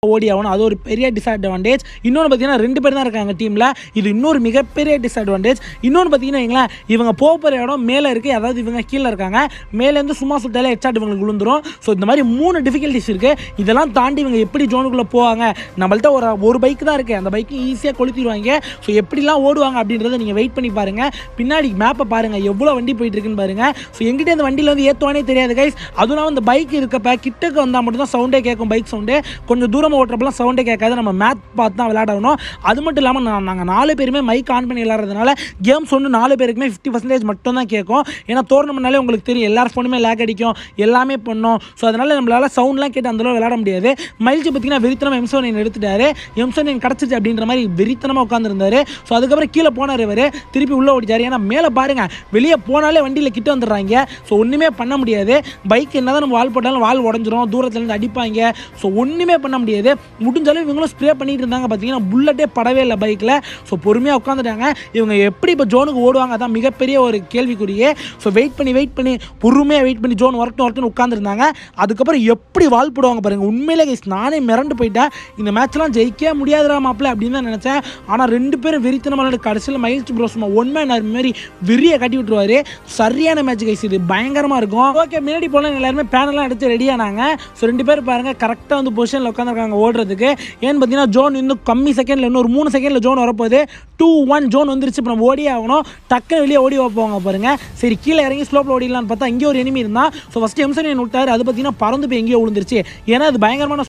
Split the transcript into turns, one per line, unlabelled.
ஓடி ஆகணும் அது ஒரு பெரிய டிஸ்அட்வான்டேஜ் இன்னொன்று பார்த்தீங்கன்னா ரெண்டு பேர் தான் இருக்காங்க டீமில் இது இன்னொரு மிகப்பெரிய டிஸ்அட்வான்டேஜ் இன்னொன்று பார்த்தீங்கன்னா வைங்களேன், இவங்க போக போகிற இடம் மேலே இருக்குது அதாவது இவங்க கீழே இருக்காங்க மேலேருந்து சும்மா சுட்டாலே ஹெட்ஷாட் இவங்களுக்கு விழுந்துரும் ஸோ இந்த மாதிரி மூணு டிஃபிகல்ட்டிஸ் இருக்குது இதெல்லாம் தாண்டி இவங்க எப்படி ஜோனுக்குள்ளே போவாங்க நம்மள்ட்ட ஒரு ஒரு பைக் தான் இருக்குது அந்த பைக்கு ஈஸியாக கொளுத்திடுவாங்க ஸோ எப்படிலாம் ஓடுவாங்க அப்படின்றத நீங்கள் வெயிட் பண்ணி பாருங்கள் பின்னாடி மேப்பை பாருங்கள் எவ்வளோ வண்டி போயிட்டு இருக்குன்னு பாருங்கள் ஸோ எங்கிட்ட இந்த வண்டியில் வந்து ஏற்றுவானே தெரியாது கைஸ் அதுவும் இல்லாமல் இந்த பைக் இருக்கப்ப கிட்டக்கு வந்தால் மட்டும் தான் சவுண்டே கேட்கும் பைக் சவுண்டு கொஞ்சம் தூரமாக ஓட்டுறப்பெல்லாம் சவுண்டே கேட்காது நம்ம மேத் பார்த்து தான் விளையாடணும் அது மட்டும் இல்லாமல் நான் நாங்கள் நாலு பேருமே மைக் ஆன் பண்ணி விளையாடுறதுனால கேம்ஸ் ஒன்று நாலு பேருக்குமே ஃபிஃப்டி பர்சன்டேஜ் மட்டும் தான் கேட்கும் ஏன்னா டோர்னமெண்ட்னாலே உங்களுக்கு தெரியும் எல்லார் ஃபோனுமே லேக் அடிக்கும் எல்லாமே பண்ணும் ஸோ அதனால் நம்மளால் சவுண்ட்லாம் கேட்டு அந்தளவு விளையாட முடியாது மைல்ஜி பார்த்தீங்கன்னா வெறித்தனம் எம்சோ நைன் எடுத்துட்டாரு எம்சோ நைன் கிடச்சிச்சு அப்படின்ற மாதிரி வெறித்தனமாக உட்காந்துருந்தாரு ஸோ அதுக்கப்புறம் கீழே போனார் இவர் திருப்பி உள்ளே ஓடிச்சார் ஏன்னா மேலே பாருங்க வெளியே போனாலே வண்டியில் கிட்ட வந்துடுறாங்க ஸோ ஒன்றுமே பண்ண முடியாது பைக் என்னதான் நம்ம வால் போட்டாலும் வால் உடஞ்சிரும் தூரத்துலேருந்து அடிப்பாங்க ஸோ ஒன்றுமே பண்ண முடியாது முடிஞ்சாலும் இவங்களும் ஸ்ப்ரே பண்ணிட்டு இருந்தாங்க பார்த்தீங்கன்னா புல்லட்டே படவே இல்லை பைக்கில் ஸோ பொறுமையாக உட்காந்துட்டாங்க இவங்க எப்படி இப்போ ஜோனுக்கு ஓடுவாங்க அதான் மிகப்பெரிய ஒரு கேள்விக்குறியே ஸோ வெயிட் பண்ணி வெயிட் பண்ணி பொறுமையாக வெயிட் பண்ணி ஜோன் வரட்டும் வரட்டும் உட்காந்துருந்தாங்க அதுக்கப்புறம் எப்படி வால் போடுவாங்க பாருங்க உண்மையிலே guys, நானே மிரண்டு போயிட்டேன் இந்த மேட்ச்லாம் ஜெயிக்கவே முடியாதுடா மாப்பிள்ள அப்படின்னு தான் நினச்சேன் ஆனால் ரெண்டு பேரும் வெறித்தனமாக விளையாண்டு கடைசியில் மகிழ்ச்சி ப்ரோ சும்மா ஒன் மேன் மாதிரி வெறியை கட்டி விட்டுருவாரு சரியான மேட்ச் கைஸ் இது பயங்கரமாக இருக்கும் ஓகே முன்னாடி போல எல்லாருமே பேனெல்லாம் எடுத்து ரெடியானாங்க ஸோ ரெண்டு பேர் பாருங்க கரெக்டாக வந்து பொசிஷனில் உட்காந்துருக்காங்க ஓடுறதுக்கு ஏன்னு பார்த்தீங்கன்னா ஜோன் இன்னும் கம்மி செகண்டில் இன்னும் ஒரு மூணு செகண்டில் ஜோன் வரப்போகுது டூ ஒன் ஜோன் வந்துருச்சு இப்போ நம்ம ஓடியே ஆகணும் டக்குன்னு வெளியே ஓடி வைப்பாங்க பாருங்க சரி கீழே இறங்கி ஸ்லோப்பில் ஓடிடலான்னு பார்த்தா இங்கே ஒரு எனிமி இருந்தால் ஸோ ஃபஸ்ட்டு எம்சன் விட்டார் அது பார்த்தீங்கன்னா பறந்து போய் எங்கேயோ விழுந்துருச்சு ஏன்னா அது பயங்கரமான